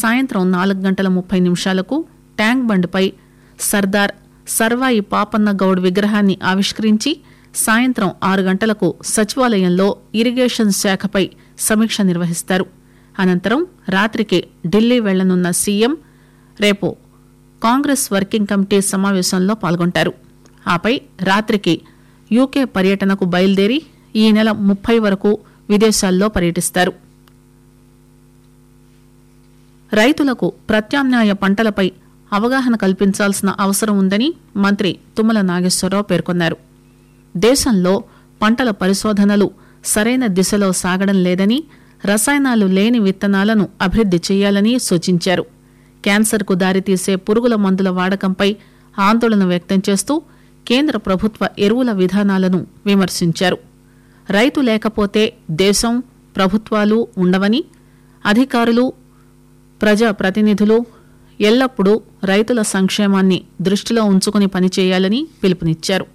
సాయంత్రం నాలుగు గంటల ముప్పై నిమిషాలకు ట్యాంక్ బండ్పై సర్దార్ సర్వాయి పాపన్న గౌడ్ విగ్రహాన్ని ఆవిష్కరించి సాయంత్రం ఆరు గంటలకు సచివాలయంలో ఇరిగేషన్ శాఖపై సమీక్ష నిర్వహిస్తారు అనంతరం రాత్రికి ఢిల్లీ వెళ్లనున్న సీఎం రేపు కాంగ్రెస్ వర్కింగ్ కమిటీ సమావేశంలో పాల్గొంటారు ఆపై రాత్రికి యూకే పర్యటనకు బయలుదేరి ఈ నెల ముప్పై వరకు విదేశాల్లో పర్యటిస్తారు రైతులకు ప్రత్యామ్నాయ పంటలపై అవగాహన కల్పించాల్సిన అవసరం ఉందని మంత్రి తుమ్మల నాగేశ్వరరావు పేర్కొన్నారు దేశంలో పంటల పరిశోధనలు సరైన దిశలో సాగడం లేదని రసాయనాలు లేని విత్తనాలను అభివృద్ది చేయాలని సూచించారు క్యాన్సర్కు దారితీసే పురుగుల మందుల వాడకంపై ఆందోళన వ్యక్తం చేస్తూ కేంద్ర ప్రభుత్వ ఎరువుల విధానాలను విమర్శించారు రైతు లేకపోతే దేశం ప్రభుత్వాలు ఉండవని అధికారులు ప్రజా ప్రతినిధులు ఎల్లప్పుడూ రైతుల సంక్షేమాన్ని దృష్టిలో ఉంచుకుని పనిచేయాలని పిలుపునిచ్చారు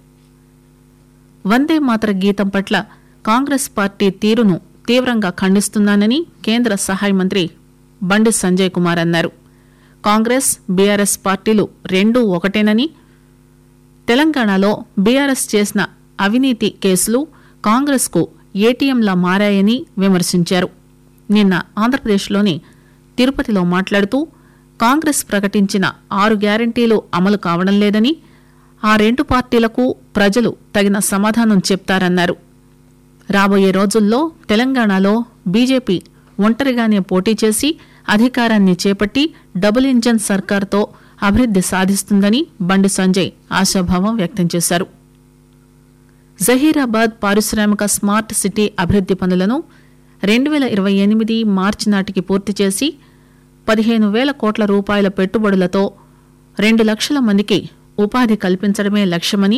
వందే మాతర గీతం పట్ల కాంగ్రెస్ పార్టీ తీరును తీవ్రంగా ఖండిస్తున్నానని కేంద్ర సహాయ మంత్రి బండి సంజయ్ కుమార్ అన్నారు కాంగ్రెస్ బీఆర్ఎస్ పార్టీలు రెండూ ఒకటేనని తెలంగాణలో బీఆర్ఎస్ చేసిన అవినీతి కేసులు కాంగ్రెస్కు ఏటీఎంలా మారాయని విమర్శించారు నిన్న ఆంధ్రప్రదేశ్లోని తిరుపతిలో మాట్లాడుతూ కాంగ్రెస్ ప్రకటించిన ఆరు గ్యారంటీలు అమలు కావడం లేదని ఆ రెండు పార్టీలకు ప్రజలు తగిన సమాధానం చెప్తారన్నారు రాబోయే రోజుల్లో తెలంగాణలో బీజేపీ ఒంటరిగానే పోటీ చేసి అధికారాన్ని చేపట్టి డబుల్ ఇంజన్ సర్కార్తో అభివృద్ది సాధిస్తుందని బండి సంజయ్ ఆశాభావం వ్యక్తం చేశారు జహీరాబాద్ పారిశ్రామిక స్మార్ట్ సిటీ అభివృద్ది పనులను రెండు వేల ఇరవై ఎనిమిది మార్చి నాటికి పూర్తి చేసి పదిహేను వేల కోట్ల రూపాయల పెట్టుబడులతో రెండు లక్షల మందికి ఉపాధి కల్పించడమే లక్ష్యమని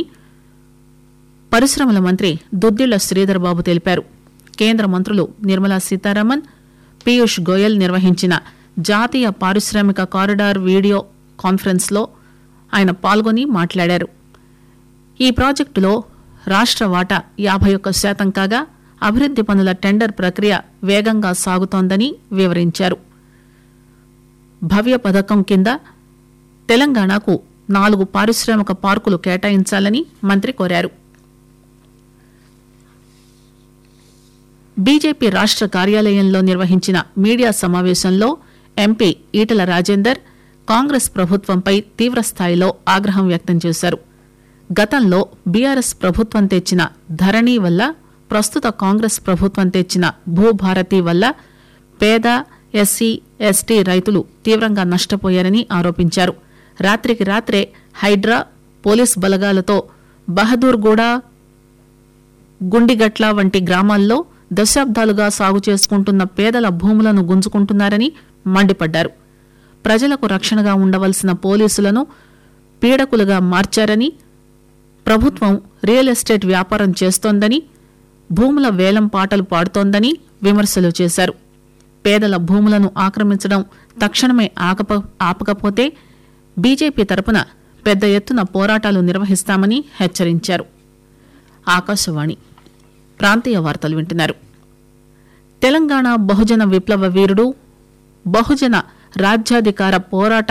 పరిశ్రమల మంత్రి దుద్దిళ్ల శ్రీధర్ బాబు తెలిపారు కేంద్ర మంత్రులు నిర్మలా సీతారామన్ పీయూష్ గోయల్ నిర్వహించిన జాతీయ పారిశ్రామిక కారిడార్ వీడియో కాన్ఫరెన్స్లో ఆయన పాల్గొని మాట్లాడారు ఈ ప్రాజెక్టులో రాష్ట్ర వాటా యాభై ఒక్క శాతం కాగా అభివృద్ది పనుల టెండర్ ప్రక్రియ వేగంగా సాగుతోందని వివరించారు భవ్య పథకం కింద తెలంగాణకు నాలుగు పారిశ్రామిక పార్కులు కేటాయించాలని మంత్రి కోరారు బీజేపీ రాష్ట్ర కార్యాలయంలో నిర్వహించిన మీడియా సమావేశంలో ఎంపీ ఈటల రాజేందర్ కాంగ్రెస్ ప్రభుత్వంపై తీవ్రస్థాయిలో ఆగ్రహం వ్యక్తం చేశారు గతంలో బీఆర్ఎస్ ప్రభుత్వం తెచ్చిన ధరణి వల్ల ప్రస్తుత కాంగ్రెస్ ప్రభుత్వం తెచ్చిన భూభారతి వల్ల పేద ఎస్సీ ఎస్టీ రైతులు తీవ్రంగా నష్టపోయారని ఆరోపించారు రాత్రికి రాత్రే హైడ్రా పోలీస్ బలగాలతో బహదూర్గూడ గుండిగట్ల వంటి గ్రామాల్లో దశాబ్దాలుగా సాగు చేసుకుంటున్న పేదల భూములను గుంజుకుంటున్నారని మండిపడ్డారు ప్రజలకు రక్షణగా ఉండవలసిన పోలీసులను పీడకులుగా మార్చారని ప్రభుత్వం రియల్ ఎస్టేట్ వ్యాపారం చేస్తోందని భూముల వేలం పాటలు పాడుతోందని విమర్శలు చేశారు పేదల భూములను ఆక్రమించడం తక్షణమే ఆకప ఆపకపోతే బీజేపీ తరపున పెద్ద ఎత్తున పోరాటాలు నిర్వహిస్తామని హెచ్చరించారు ఆకాశవాణి ప్రాంతీయ వార్తలు వింటున్నారు తెలంగాణ బహుజన విప్లవ వీరుడు బహుజన రాజ్యాధికార పోరాట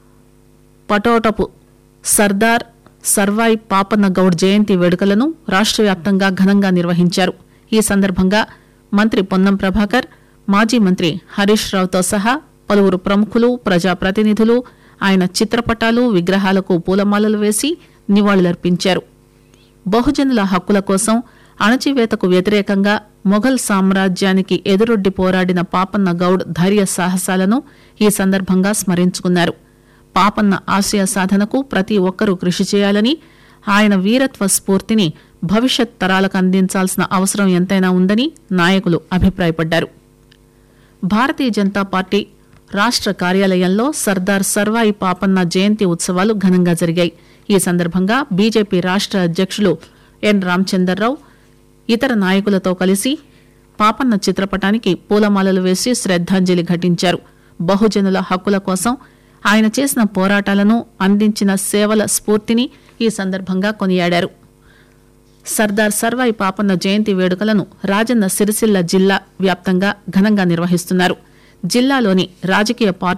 పటోటపు సర్దార్ సర్వాయి పాపన్న గౌడ్ జయంతి వేడుకలను రాష్ట్ర వ్యాప్తంగా ఘనంగా నిర్వహించారు ఈ సందర్భంగా మంత్రి పొన్నం ప్రభాకర్ మాజీ మంత్రి హరీష్ రావుతో సహా పలువురు ప్రముఖులు ప్రజాప్రతినిధులు ఆయన చిత్రపటాలు విగ్రహాలకు పూలమాలలు వేసి నివాళులర్పించారు బహుజనుల హక్కుల కోసం అణచివేతకు వ్యతిరేకంగా మొఘల్ సామ్రాజ్యానికి ఎదురొడ్డి పోరాడిన పాపన్న గౌడ్ ధైర్య సాహసాలను ఈ సందర్భంగా స్మరించుకున్నారు పాపన్న ఆశయ సాధనకు ప్రతి ఒక్కరూ కృషి చేయాలని ఆయన వీరత్వ స్ఫూర్తిని భవిష్యత్ తరాలకు అందించాల్సిన అవసరం ఎంతైనా ఉందని నాయకులు అభిప్రాయపడ్డారు భారతీయ జనతా పార్టీ రాష్ట్ర కార్యాలయంలో సర్దార్ సర్వాయి పాపన్న జయంతి ఉత్సవాలు ఘనంగా జరిగాయి ఈ సందర్భంగా బీజేపీ రాష్ట్ర అధ్యక్షులు ఎన్ రామచందర్రావు ఇతర నాయకులతో కలిసి పాపన్న చిత్రపటానికి పూలమాలలు వేసి శ్రద్దాంజలి ఘటించారు బహుజనుల హక్కుల కోసం ఆయన చేసిన పోరాటాలను అందించిన సేవల స్ఫూర్తిని ఈ సందర్భంగా కొనియాడారు సర్దార్ సర్వాయి పాపన్న జయంతి వేడుకలను రాజన్న సిరిసిల్ల జిల్లా వ్యాప్తంగా ఘనంగా నిర్వహిస్తున్నారు జిల్లాలోని రాజకీయ పార్టీ